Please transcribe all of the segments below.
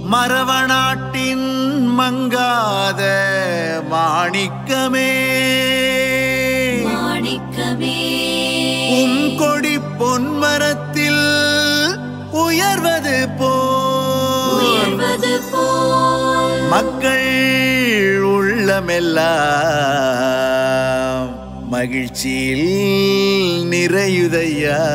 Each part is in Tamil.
மரவநாட்டின் மங்காத மாணிக்கமே மாணிக்கமே உம் கொடி பொன்மரத்தில் உயர்வது போல் உயர்வது போல் மக்கள் உள்ளமெல்லாம் மகிழ்ச்சியில் நிறையுதையா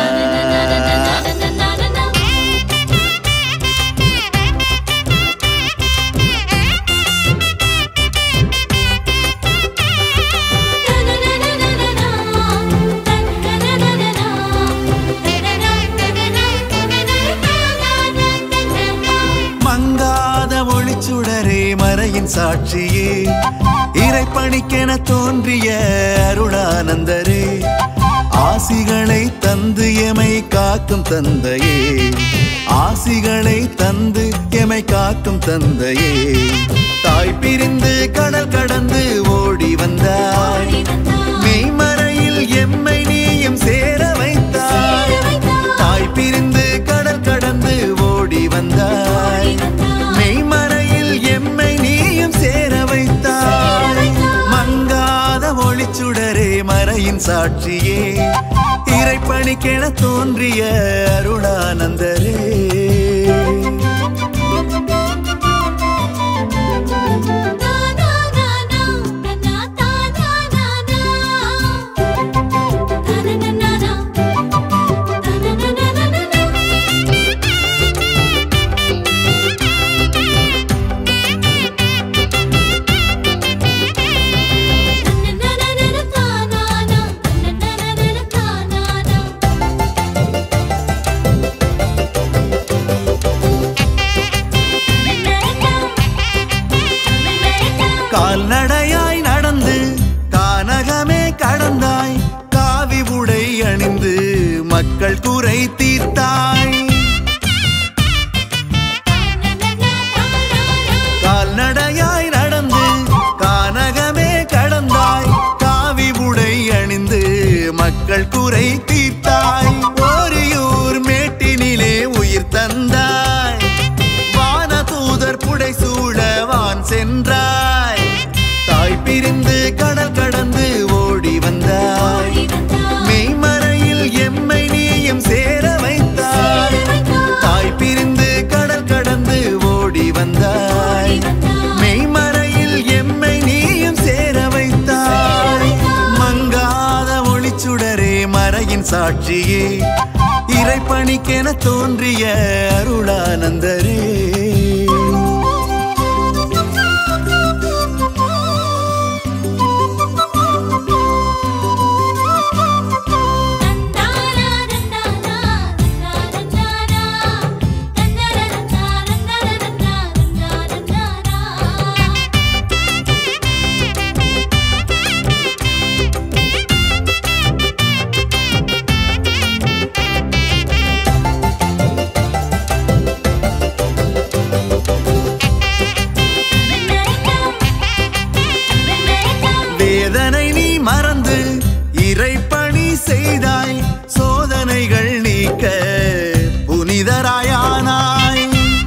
மங்காத ஒளிச்சுடரே மறையின் சாட்சியே இறைப்பணிக்கென தோன்றிய அருளானந்தரே ஆசிகளை தந்து எமை காக்கும் தந்தையே ஆசிகளை தந்து எமை காக்கும் தந்தையே தாய் பிரிந்து கடல் கடந்து ஓடி வந்தாய் மெய்மறையில் எம்மை நீயும் சேர வைத்தாய் தாய் பிரிந்து கடல் கடந்து ஓடி வந்தாய் மெய்மறையில் எம்மை நீயும் சேர வைத்தாய் மங்காத ஒளிச்சுடரே மறையின் சாட்சியே இறைப்பணிக்கென தோன்றிய அருளானந்தரே கால்நடையாய் நடந்து கானகமே கடந்தாய் காவி உடை அணிந்து மக்கள் குறை தீர்த்தாய் கால்நடையாய் நடந்து கானகமே கடந்தாய் காவி உடை அணிந்து மக்கள் குறை தீர்த்தாய் ஓரியூர் மேட்டினிலே உயிர் தந்தாய் வான தூதர் புடை சூழ வான் சென்றாய் தாய் பிரிந்து கடல் கடந்து ஓடி வந்தாய் மெய்மறையில் எம்மை நீயும் சேர வைத்தாய் தாய் பிரிந்து கடல் கடந்து ஓடி வந்தாய் மெய்மறையில் எம்மை நீயும் சேர வைத்தாய் மங்காத ஒளிச்சுடரே மறையின் சாட்சியே இறைப்பணிக்கென தோன்றிய அருளானந்தரே வேதனை நீ மறந்து இறைப்பணி செய்தாய் சோதனைகள் நீக்க புனிதராயானாய்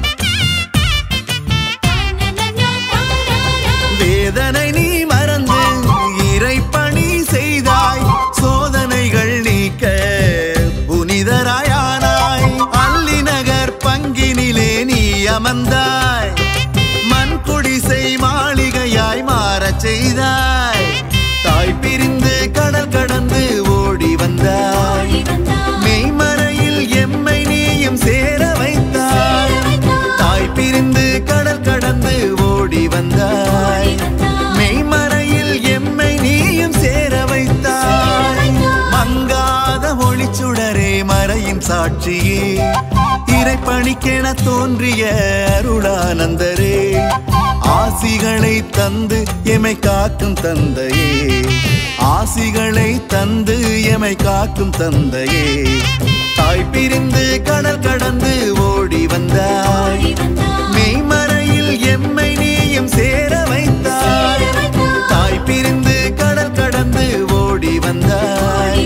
வேதனை நீ மறந்து இறைப்பணி செய்தாய் சோதனைகள் நீக்க புனிதராயானாய் அல்லி நகர் பங்கினிலே நீ அமர்ந்தாய் மண் குடிசை மாளிகையாய் மாறச் செய்தாய் தாய் பிரிந்து கடல் கடந்து ஓடி வந்தாய் மெய்மறையில் எம்மை நீயும் சேர வைத்தாய் தாய் பிரிந்து கடல் கடந்து ஓடி வந்தாய் மெய்மறையில் எம்மை நீயும் சேர வைத்தாய் மங்காத ஒளிச்சுடரே மறையின் சாட்சியே இறைப்பணிக்கென தோன்றிய அருளானந்தரே ஆசிகளை தந்து எமை காக்கும் தந்தையே ஆசிகளை தந்து எமை காக்கும் தந்தையே தாய் பிரிந்து கடல் கடந்து ஓடி வந்தாய் மெய்மறையில் எம்மை நீயும் சேர வைத்தாய் தாய் பிரிந்து கடல் கடந்து ஓடி வந்தாய்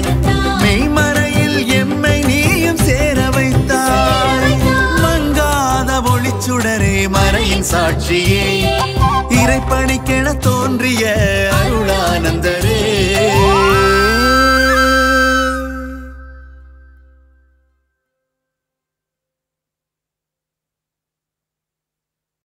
மெய்மறையில் எம்மை நீயும் சேர வைத்தாய் மங்காத ஒளிச்சு சுடரே மறையின் சாட்சியே இறைப்பணிக்கென தோன்றிய அருளானந்தரே